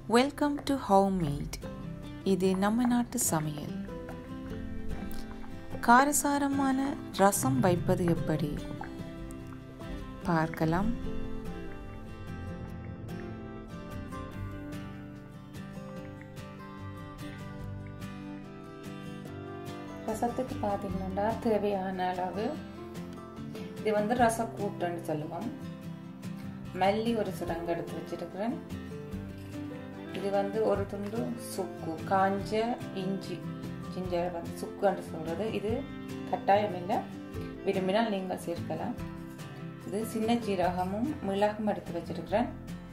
welcome to how meet இது நம்ம நாட்டு சமையல் காரசாரமான ரசம் வைப்பது எப்படி பார்க்கலாம் ரசத்துக்கு பார்த்தீங்கன்னா தேவையான அளவு இது வந்து ரசக்கூட்டுன்னு சொல்லுவோம் மல்லி ஒரு சுரங்க எடுத்து வச்சிருக்கிறேன் இது வந்து ஒரு துண்டு சுக்கு காஞ்ச இஞ்சி ஜிஞ்சர் வந்து சுக்குன்னு சொல்கிறது இது கட்டாயம் இல்லை விரும்பினால் நீங்கள் சேர்க்கலாம் இது சின்ன சீரகமும் மிளகும் எடுத்து வச்சிருக்கிறேன்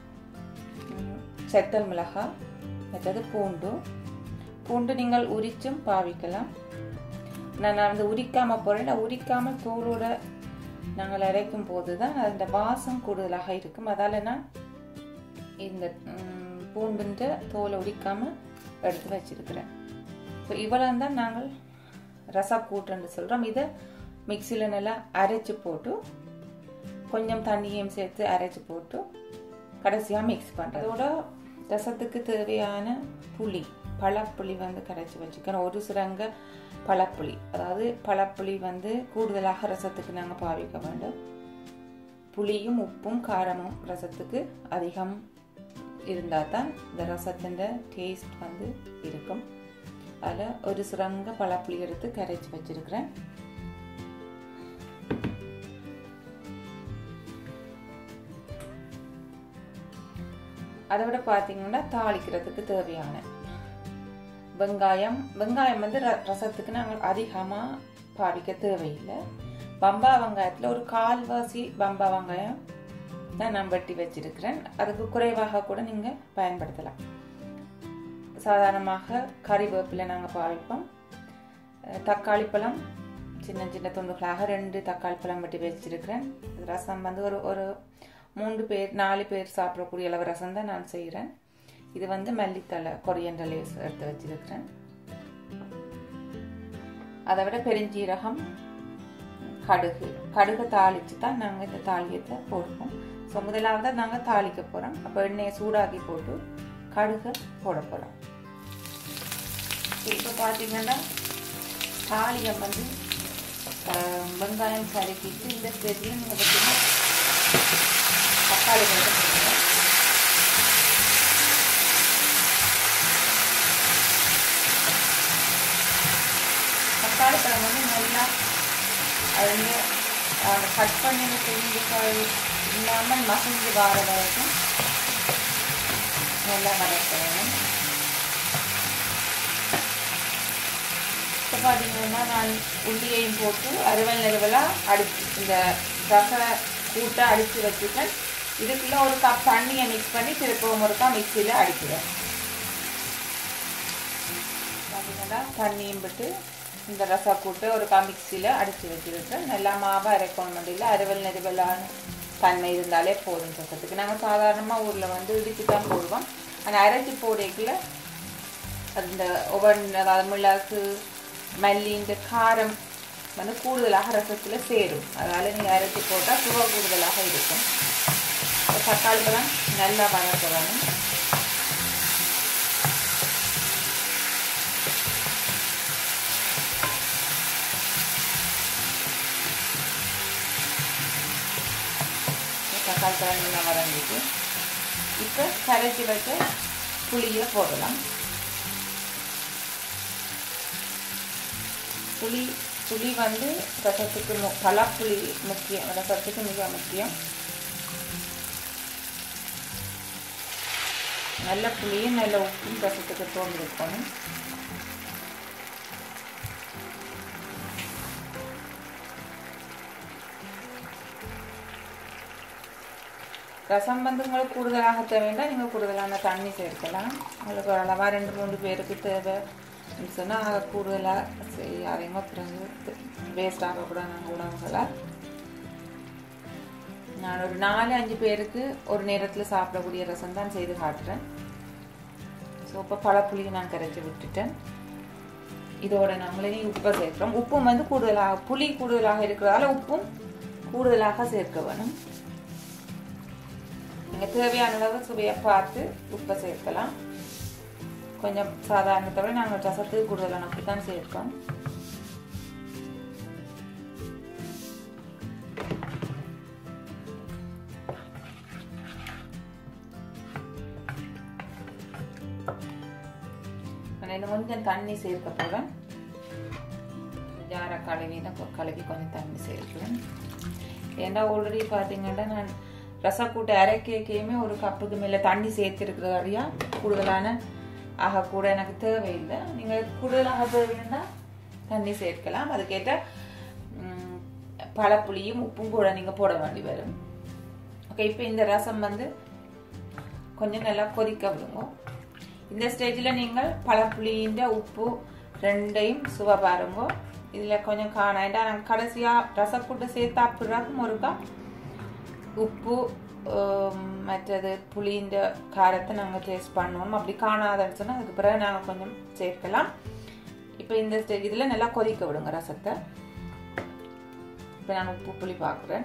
செத்தல் மிளகாய் மற்றது பூண்டு பூண்டு நீங்கள் உரிச்சும் பாவிக்கலாம் நான் வந்து உரிக்காமல் போகிறேன் உரிக்காமல் தோலோட நாங்கள் அரைக்கும் போது தான் அந்த வாசம் கூடுதலாக இருக்கும் அதால் நான் இந்த பூண்டுன்ற தோலை உரிக்காமல் எடுத்து வச்சிருக்கிறேன் ஸோ இவ்வளோ தான் நாங்கள் ரசா கூட்டுன்னு சொல்கிறோம் இதை மிக்சியில் நல்லா அரைச்சி போட்டு கொஞ்சம் தண்ணியும் சேர்த்து அரைச்சி போட்டு கடைசியாக மிக்ஸ் பண்ணுறோம் அதோட ரசத்துக்கு தேவையான புளி பழப்புளி வந்து கரைச்சி வச்சுக்கணும் ஒரு சுரங்க பழப்புளி அதாவது பழப்புளி வந்து கூடுதலாக ரசத்துக்கு நாங்கள் பாவிக்க வேண்டும் புளியும் உப்பும் காரமும் ரசத்துக்கு அதிகம் இருந்தால் தான் இந்த ரசத்தின் டேஸ்ட் வந்து இருக்கும் அதில் ஒரு சுரங்க பழப்புளி எடுத்து கரைச்சி வச்சிருக்கிறேன் அதை விட பார்த்தீங்கன்னா தாளிக்கிறதுக்கு தேவையான வெங்காயம் வெங்காயம் வந்து ரசத்துக்கு நாங்கள் அதிகமாக பாவிக்க தேவையில்லை பம்பா வெங்காயத்தில் ஒரு கால்வாசி பம்பா வெங்காயம் தான் நான் வெட்டி வச்சிருக்கிறேன் அதுக்கு குறைவாக கூட நீங்கள் பயன்படுத்தலாம் சாதாரணமாக கறிவேப்பிலை நாங்கள் பாவிப்போம் தக்காளி பழம் சின்ன சின்ன துண்டுகளாக ரெண்டு தக்காளி பழம் வெட்டி வச்சிருக்கிறேன் ரசம் வந்து ஒரு ஒரு மூன்று பேர் நாலு பேர் சாப்பிடக்கூடிய அளவு ரசம் தான் நான் செய்கிறேன் இது வந்து மல்லித்தலை கொரியண்டர் லேஸ் எடுத்து வச்சிருக்கிறேன் அதை விட பெருஞ்சீரகம் கடுகு கடுகு தாளித்து தான் நாங்கள் இந்த தாளியத்தை போடுவோம் ஸோ முதலாவது நாங்கள் தாளிக்க போகிறோம் அப்போ எண்ணெயை சூடாக்கி போட்டு கடுகை போட போகிறோம் இப்போ பார்த்தீங்கன்னா தாளியம் வந்து வெங்காயம் கலக்கிட்டு இந்த ஸ்டேஜில் நீங்கள் பார்த்தீங்கன்னா தக்காளி வந்து போடுங்க தக்காளி பழம் வந்து நல்லா அது வந்து கட் பண்ணி துண்டிக்காய் இல்லாமல் மசிஞ்சு வார வரைக்கும் நல்லா வதக்க வேணும் இப்போ பார்த்தீங்கன்னா நான் உள்ளியையும் போட்டு அறுவல் நிறுவலாக அடிச்சு இந்த ரச கூட்டை அடித்து வச்சுட்டேன் இதுக்குள்ளே ஒரு கப் தண்ணியை மிக்ஸ் பண்ணி திருப்பவும் ஒருக்கா மிக்சியில் அடிக்கிறேன் பார்த்தீங்கன்னா தண்ணியும் விட்டு இந்த ரசா கூட்டு ஒரு கா மிக்சியில் அடித்து வச்சுருக்கேன் நல்லா மாவாக அரைக்கணும் முடியல அறுவல் நெருவலான தன்மை இருந்தாலே போதும் ரசத்துக்கு நாங்கள் சாதாரணமாக ஊரில் வந்து இடித்து தான் போடுவோம் ஆனால் அரைச்சி போடைக்குள்ள அந்த ஒவ்வொன் அதாவது மிளகு மல்லி இந்த காரம் வந்து கூடுதலாக ரசத்தில் சேரும் அதனால் நீங்கள் அரைச்சி போட்டால் சுவை கூடுதலாக இருக்கும் தக்காளி பழம் நல்லா வதக்க வேணும் தக்காளி பழம் நல்லா வதங்கிட்டு இப்போ கரைச்சி வச்ச புளியை போடலாம் புளி புளி வந்து ரசத்துக்கு மு பலாப்புளி முக்கியம் ரசத்துக்கு மிக முக்கியம் நல்ல புளியும் நல்ல உப்பும் ரசத்துக்கு தோன்றிருக்கணும் ரசம் வந்து உங்களுக்கு கூடுதலாக தேவைன்னா நீங்கள் கூடுதலான தண்ணி சேர்க்கலாம் உங்களுக்கு அளவாக ரெண்டு மூணு பேருக்கு தேவை சொன்னால் அதை கூடுதலாக செய்யாதீங்க பிறகு வேஸ்ட் ஆகக்கூடாது நாங்கள் உணவுகளை நான் ஒரு நாலு அஞ்சு பேருக்கு ஒரு நேரத்தில் சாப்பிடக்கூடிய ரசம் தான் செய்து காட்டுறேன் ஸோ இப்போ பழப்புளியை நான் கரைச்சி விட்டுட்டேன் இதோட நம்மளே உப்பை சேர்க்கிறோம் உப்பும் வந்து கூடுதலாக புளி கூடுதலாக இருக்கிறதால உப்பும் கூடுதலாக சேர்க்க வேணும் நீங்கள் தேவையான அளவு சுவையை பார்த்து உப்பை சேர்க்கலாம் கொஞ்சம் சாதாரணத்தை விட நாங்கள் ரசத்துக்கு கூடுதலான உப்பு தான் சேர்ப்போம் நான் இன்னும் கொஞ்சம் தண்ணி சேர்க்க போகிறேன் ஜாரை கழுவின கழுவி கொஞ்சம் தண்ணி சேர்க்கிறேன் ஏன்னா ஆல்ரெடி பார்த்தீங்கன்னா நான் ரசக்கூட்டை அரைக்கையுமே ஒரு கப்புக்கு மேலே தண்ணி சேர்த்துருக்கிறதாடியா கூடுதலான ஆக கூட எனக்கு தேவையில்லை நீங்கள் கூடுதலாக தேவைன்னா தண்ணி சேர்க்கலாம் அதுக்கேற்ற பழப்புளியும் உப்பும் கூட நீங்கள் போட வேண்டி வரும் ஓகே இப்போ இந்த ரசம் வந்து கொஞ்சம் நல்லா கொதிக்க விடுங்க இந்த ஸ்டேஜில் நீங்கள் பழப்புளியின் உப்பு ரெண்டையும் சுவை பாருங்க இதில் கொஞ்சம் காணாண்டா நாங்கள் கடைசியாக ரசக்கூட்டு சேர்த்தா பிறகும் ஒருக்கா உப்பு மற்றது புளியின் காரத்தை நாங்கள் டேஸ்ட் பண்ணணும் அப்படி காணாதன்னு சொன்னால் அதுக்கு பிறகு நாங்கள் கொஞ்சம் சேர்க்கலாம் இப்போ இந்த ஸ்டேஜ் இதில் நல்லா கொதிக்க விடுங்க ரசத்தை இப்போ நான் உப்பு புளி பார்க்குறேன்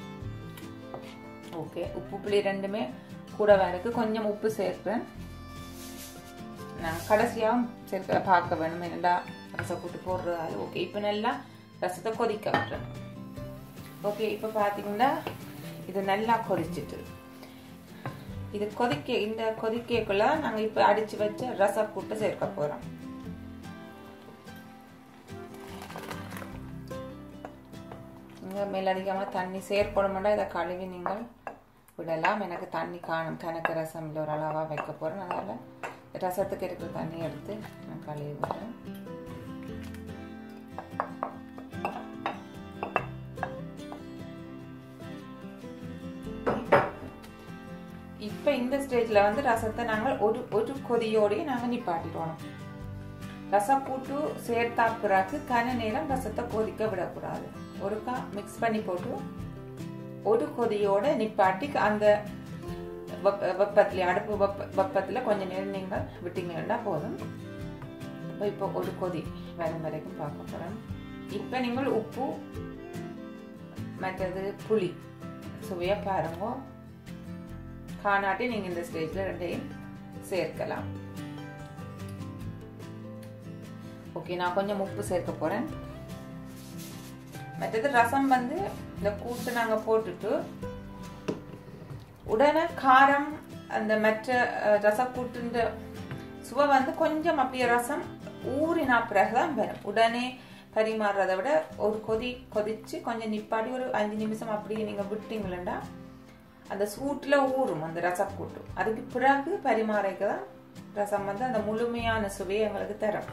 ஓகே உப்பு புளி ரெண்டுமே கூட வேறக்கு கொஞ்சம் உப்பு சேர்க்கிறேன் நான் கடைசியாகவும் சேர்க்க பார்க்க வேணும் என்னடா ரசக்கூட்டு போடுறதால ஓகே இப்போ நல்லா ரசத்தை கொதிக்க விட்டுறேன் ஓகே இப்போ பார்த்தீங்கன்னா இது நல்லா கொதிச்சிட்டு இது கொதிக்க இந்த கொதிக்கக்குள்ள நாங்கள் இப்போ அடிச்சு வச்ச ரசக்கூட்டு சேர்க்க போகிறோம் நீங்கள் மேலதிகமாக தண்ணி சேர்க்கணுமெண்டா இதை கழுவி நீங்கள் விடலாம் எனக்கு தண்ணி காணும் கணக்கு ரசம் இல்லை ஒரு அளவாக வைக்க போகிறேன் அதனால் ரசத்துக்கு இருக்கிற தண்ணி எடுத்து நான் கழுவி விடுறேன் இப்போ இந்த ஸ்டேஜில் வந்து ரசத்தை நாங்கள் ஒரு ஒரு கொதியோடையே நாங்கள் நிப்பாட்டிடுவோம் ரசம் போட்டு சேர்த்தா பிறகு கன நேரம் ரசத்தை கொதிக்க விடக்கூடாது ஒருக்கா மிக்ஸ் பண்ணி போட்டு ஒரு கொதியோட நிப்பாட்டி அந்த வெப்பத்தில் அடுப்பு வெப்ப வெப்பத்தில் கொஞ்ச நேரம் நீங்கள் விட்டீங்கன்னா போதும் இப்போ இப்போ ஒரு கொதி வரும் வரைக்கும் பார்க்க போகிறேன் இப்போ நீங்கள் உப்பு மற்றது புளி சுவையாக பாருங்க காணாட்டி நீங்கள் இந்த ஸ்டேஜில் ரெண்டையும் சேர்க்கலாம் ஓகே நான் கொஞ்சம் உப்பு சேர்க்க போகிறேன் மற்றது ரசம் வந்து இந்த கூட்டு நாங்கள் போட்டுட்டு உடனே காரம் அந்த மற்ற ரசக்கூட்டுன்ற சுவை வந்து கொஞ்சம் அப்படியே ரசம் ஊறினா பிறகுதான் வரும் உடனே பரிமாறுறதை விட ஒரு கொதி கொதிச்சு கொஞ்சம் நிப்பாடி ஒரு அஞ்சு நிமிஷம் அப்படியே நீங்கள் விட்டீங்களா அந்த சூட்டில் ஊறும் அந்த ரசக்கூட்டு அதுக்கு பிறகு பரிமாறைக்கு தான் ரசம் வந்து அந்த முழுமையான சுவையை எங்களுக்கு தரும்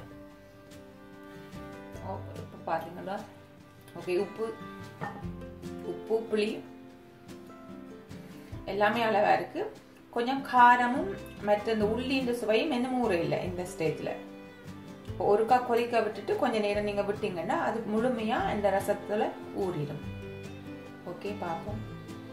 இப்போ பார்த்தீங்கன்னா ஓகே உப்பு உப்பு புளி எல்லாமே அளவா இருக்கு கொஞ்சம் காரமும் மற்ற இந்த உள்ளின்ற சுவையும் இன்னும் ஊற இல்லை இந்த ஸ்டேஜ்ல ஒருக்கா கொதிக்க விட்டுட்டு கொஞ்ச நேரம் நீங்க விட்டீங்கன்னா அது முழுமையா இந்த ரசத்துல ஊறிடும் ஓகே பார்ப்போம்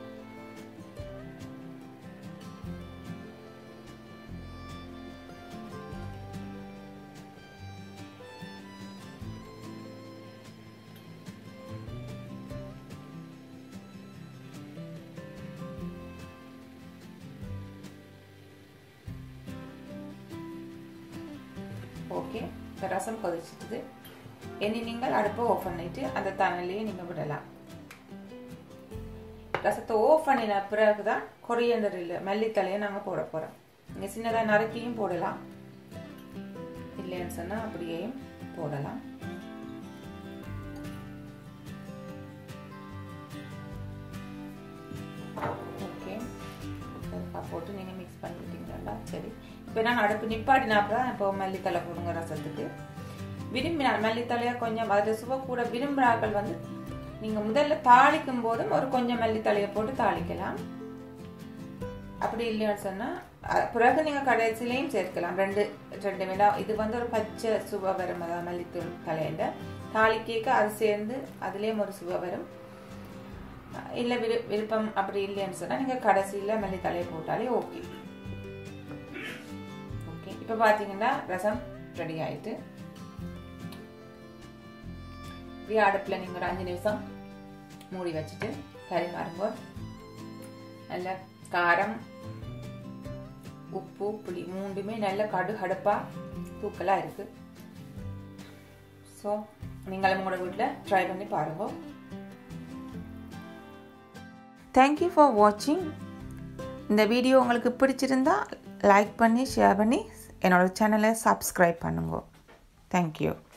ஓகே இந்த ரசம் கொதிச்சிட்டுது இனி நீங்கள் அடுப்பை ஆஃப் பண்ணிட்டு அந்த தணலையே நீங்கள் விடலாம் ரசத்தை ஆஃப் பண்ணின பிறகு தான் கொரியண்டர் இல்லை மல்லித்தலையை நாங்கள் போட போகிறோம் நீங்கள் சின்னதாக நறுக்கியும் போடலாம் இல்லைன்னு சொன்னால் அப்படியேயும் போடலாம் ஓகே போட்டு நீங்கள் மிக்ஸ் பண்ணிக்கிட்டீங்களா சரி இப்போ நாங்கள் அடுப்பு நிப்பாட்டினாப்ப தான் இப்போ மல்லித்தலை போடுங்க ரசத்துக்கு விரும்பினா மல்லித்தலையை கொஞ்சம் அதில் சுவை கூட விரும்புகிறார்கள் வந்து நீங்கள் முதல்ல தாளிக்கும் போதும் ஒரு கொஞ்சம் மல்லித்தலையை போட்டு தாளிக்கலாம் அப்படி இல்லைன்னு சொன்னால் பிறகு நீங்கள் கடைசிலையும் சேர்க்கலாம் ரெண்டு ரெண்டு வினா இது வந்து ஒரு பச்சை சுவை வரும் அதாவது மல்லித்தூள் தலையில தாளிக்க அது சேர்ந்து அதுலேயும் ஒரு சுவை வரும் இல்லை விரு விருப்பம் அப்படி இல்லைன்னு சொன்னால் நீங்கள் கடைசியில் மல்லித்தலையை போட்டாலே ஓகே ஓகே இப்போ பார்த்தீங்கன்னா ரசம் ரெடி ஆயிட்டு இப்படியே அடுப்பில் நீங்கள் ஒரு அஞ்சு நிமிஷம் மூடி வச்சுட்டு பரிமாறுங்க நல்ல காரம் உப்பு புளி மூண்டுமே நல்ல கடு கடுப்பாக தூக்கலாக இருக்குது ஸோ நீங்களும் உங்களோட வீட்டில் ட்ரை பண்ணி பாருங்க தேங்க்யூ ஃபார் வாட்சிங் இந்த வீடியோ உங்களுக்கு பிடிச்சிருந்தா லைக் பண்ணி ஷேர் பண்ணி என்னோடய சேனலை சப்ஸ்கிரைப் பண்ணுங்க தேங்க்யூ